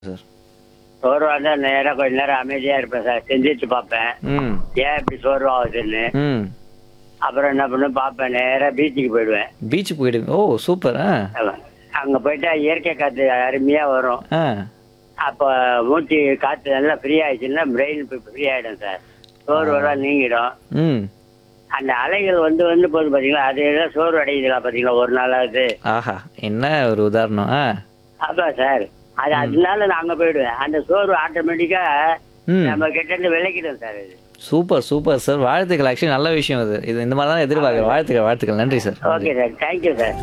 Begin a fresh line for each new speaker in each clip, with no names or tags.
Sir
சோர்வா இருந்தா நேரா கொஞ்ச நேரம் அமைதியா இருப்பேன் சார் செஞ்சுட்டு பார்ப்பேன்
ம்
ஏன் இப்படி சோர்வாகுதுன்னு
ம்
அப்புறம் என்ன பண்ணுவேன் பார்ப்பேன் நேரா பீச்சுக்கு போயிடுவேன்
பீச் போயிடுங்க ஓ சூப்பர் ஆ
ஆமா. அங்க போயிட்டா இயற்கை காத்து அருமையா வரும்
ஆ
அப்போ மூச்சு காத்து நல்லா ஃப்ரீ ஆயிடுச்சுன்னா பிரெயின் ஃப்ரீ ஆயிடும் சார் சோர்வெல்லாம் நீங்கிடும்
ம்
அந்த அலைகள் வந்து வந்து போகுது பாத்தீங்களா அது எல்லாம் சோர்வு அடையுதுல பாத்தீங்களா ஒரு நாளாவது
ஆஹா என்ன ஒரு உதாரணம் ஆ
அதான் சார் அது அதனால நான் அங்க போயிடுவேன் அந்த சோர்வு ஆட்டோமேட்டிக்கா
ம்
நம்ம கிட்ட இருந்து விலக்கிடும் சார் இது
சூப்பர் சூப்பர் சார் வாழ்த்துக்கள் ஆக்சுவலி நல்ல விஷயம் அது இது இந்த மாதிரி தான் எதிர்பார்க்குறேன் வாழ்த்துக்கள் வாழ்த்துக்கள் நன்றி sir
okay sir thank you sir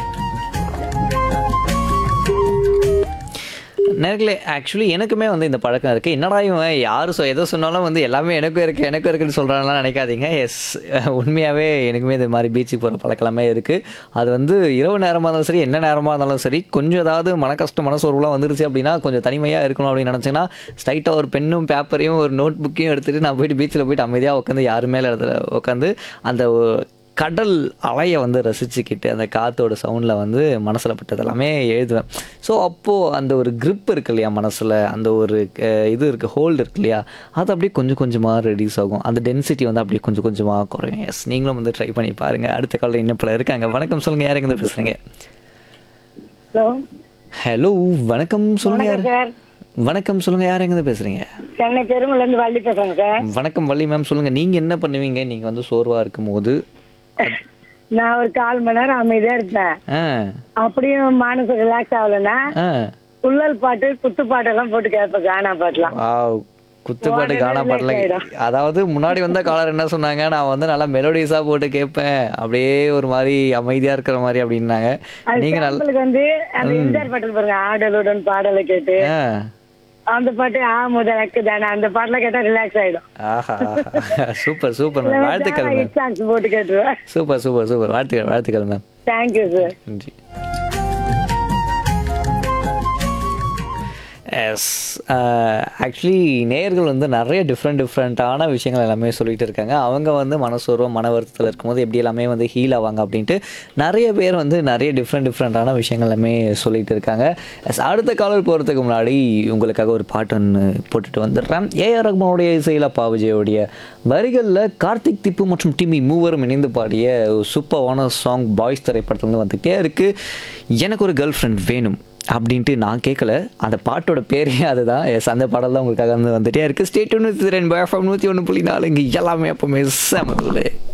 நேர்களே ஆக்சுவலி எனக்குமே வந்து இந்த பழக்கம் இருக்குது என்னடா இவன் யார் சொ எதை சொன்னாலும் வந்து எல்லாமே எனக்கும் இருக்குது எனக்கும் இருக்குன்னு சொல்கிறாங்கலாம் நினைக்காதீங்க எஸ் உண்மையாகவே எனக்குமே இந்த மாதிரி பீச்சுக்கு போகிற பழக்கலாமே இருக்குது அது வந்து இரவு நேரமாக இருந்தாலும் சரி என்ன நேரமாக இருந்தாலும் சரி கொஞ்சம் ஏதாவது மன கஷ்டம் மனசோர்வுலாம் வந்துருச்சு அப்படின்னா கொஞ்சம் தனிமையாக இருக்கணும் அப்படின்னு நினச்சிங்கன்னா ஸ்ட்ரைட்டாக ஒரு பெண்ணும் பேப்பரையும் ஒரு நோட் புக்கையும் எடுத்துகிட்டு நான் போயிட்டு பீச்சில் போயிட்டு அமைதியாக உட்காந்து யாருமே இல்லாத இடத்துல உட்காந்து அந்த கடல் அலையை வந்து ரசிச்சுக்கிட்டு அந்த காற்றோட சவுண்டில் வந்து மனசில் பட்டது எல்லாமே எழுதுவேன் ஸோ அப்போது அந்த ஒரு grip இருக்கு இல்லையா மனசில் அந்த ஒரு அஹ், இது இருக்குது ஹோல்டு இருக்கு இல்லையா அது அப்படியே கொஞ்சம் கொஞ்சமாக ரெடியூஸ் ஆகும் அந்த டென்சிட்டி வந்து அப்படியே கொஞ்சம் கொஞ்சமாக குறையும் எஸ் நீங்களும் வந்து ட்ரை பண்ணி பாருங்கள் அடுத்த காலையில் இன்னும் பல இருக்காங்க வணக்கம் சொல்லுங்கள் யார் எங்கே பேசுகிறீங்க
ஹலோ
ஹலோ வணக்கம் சொல்லுங்கள் யார்
சார்
வணக்கம் சொல்லுங்கள் யார் எங்கே பேசுகிறீங்க
சென்னை பெருங்குல இருந்து வள்ளி பேசுறேங்க சார்
வணக்கம் வள்ளி மேம் சொல்லுங்கள் நீங்கள் என்ன பண்ணுவீங்க நீங்கள் வந்து சோர்வாக இருக்கும்போது
நான் ஒரு கால் மணி நேரம் அமைதியா இருப்பேன்
ஆ
அப்படியும் மனசு ரிலாக்ஸ் ஆகலைன்னா
ஆ
குள்ளல் பாட்டு குத்து பாட்டெல்லாம் போட்டு கேட்பேன் கானா பாட்டுலாம்
வாவ் குத்துப்பாட்டு
உடனே
காணா
relax
பாடல
ஆயிடும்.
அதாவது முன்னாடி வந்த காலர் என்ன சொன்னாங்க நான் வந்து நல்லா மெலோடிஸா போட்டு கேட்பேன் அப்படியே ஒரு மாதிரி அமைதியா இருக்கிற மாதிரி அப்படின்னாங்க
அது
நீங்க நல்ல
சாம்பிளுக்கு வந்து அந்த எம்ஜிஆர் பாட்டு பாருங்க ஆடலுடன் பாடலை கேட்டு
ஆ.
அந்த பாட்டு ஆ முதலக்கு தானே அந்த பாட்டுலாம் கேட்டா ரிலாக்ஸ் ஆயிடும்
ஆஹா சூப்பர் சூப்பர் மேம் வாழ்த்துக்கள் மேம்
ஹிட் சாங்ஸ் போட்டு கேட்டுருவேன்
சூப்பர் சூப்பர் சூப்பர் வாழ்த்துக்கள் வாழ்த்துக்கள் மேம்
தேங்க்யூ சார்
நன்றி எஸ் ஆக்சுவலி நேயர்கள் வந்து நிறைய டிஃப்ரெண்ட் டிஃப்ரெண்ட்டான விஷயங்கள் எல்லாமே சொல்லிட்டு இருக்காங்க அவங்க வந்து மனசோர்வம் மன வருத்தத்தில் இருக்கும்போது எப்படி எல்லாமே வந்து ஹீல் ஆவாங்க அப்படின்ட்டு நிறைய பேர் வந்து நிறைய டிஃப்ரெண்ட் டிஃப்ரெண்ட்டான விஷயங்கள் எல்லாமே சொல்லிட்டு இருக்காங்க எஸ் அடுத்த காலர் போகிறதுக்கு முன்னாடி உங்களுக்காக ஒரு பாட்டு ஒன்று போட்டுட்டு வந்துடுறேன் ஏஆர் ரஹ்மானுடைய இசையில் பாவிஜயோடைய வரிகளில் கார்த்திக் திப்பு மற்றும் டிமி மூவரும் இணைந்து பாடிய ஒரு சூப்பரான சாங் பாய்ஸ் திரைப்படத்துலேருந்து வந்துகிட்டே இருக்குது எனக்கு ஒரு கேர்ள் ஃப்ரெண்ட் வேணும் அப்படின்ட்டு நான் கேட்கல அந்த பாட்டோட பேரே அதுதான் எஸ் அந்த பாடல் தான் உங்களுக்காக வந்து வந்துட்டே இருக்குது ஸ்டேட் ஒன்று நூற்றி ஒன்று புள்ளி நாலு இங்கே எல்லாமே எப்பவுமே செம